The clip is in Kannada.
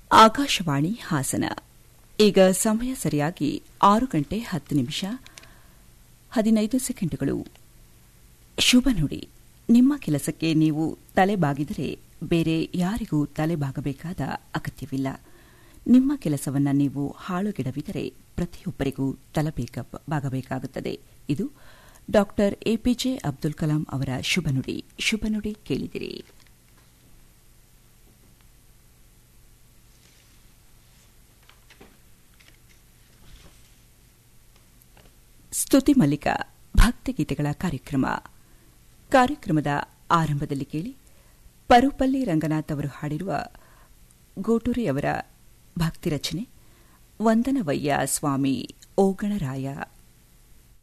ಆಕಾಶವಾಣಿ ಹಾಸನ ಈಗ ಸಮಯ ಸರಿಯಾಗಿ ಆರು ಗಂಟೆ ಹತ್ತು ನಿಮಿಷ ಹದಿನೈದು ಸೆಕೆಂಡುಗಳು ಶುಭ ನುಡಿ ನಿಮ್ಮ ಕೆಲಸಕ್ಕೆ ನೀವು ತಲೆಬಾಗಿದರೆ ಬೇರೆ ಯಾರಿಗೂ ತಲೆಬಾಗಬೇಕಾದ ಅಗತ್ಯವಿಲ್ಲ ನಿಮ್ಮ ಕೆಲಸವನ್ನು ನೀವು ಹಾಳುಗೆಡವಿದರೆ ಪ್ರತಿಯೊಬ್ಬರಿಗೂ ತಲೆಬಾಗಬೇಕಾಗುತ್ತದೆ ಇದು ಡಾಕ್ಟರ್ ಎಪಿಜೆ ಅಬ್ದುಲ್ ಕಲಾಂ ಅವರ ಶುಭ ನುಡಿ ಶುಭ ನುಡಿ ಕೇಳಿದಿರಿ ಸ್ತುತಿ ಮಲ್ಲಿಕ ಭಕ್ತಿಗೀತೆಗಳ ಕಾರ್ಯಕ್ರಮ ಕಾರ್ಯಕ್ರಮದ ಆರಂಭದಲ್ಲಿ ಕೇಳಿ ಪರುಪಲ್ಲಿ ರಂಗನಾಥ್ ಅವರು ಹಾಡಿರುವ ಗೋಟೂರಿ ಅವರ ಭಕ್ತಿ ರಚನೆ ವಂದನವಯ್ಯ ಸ್ವಾಮಿ ಓಗಣರಾಯ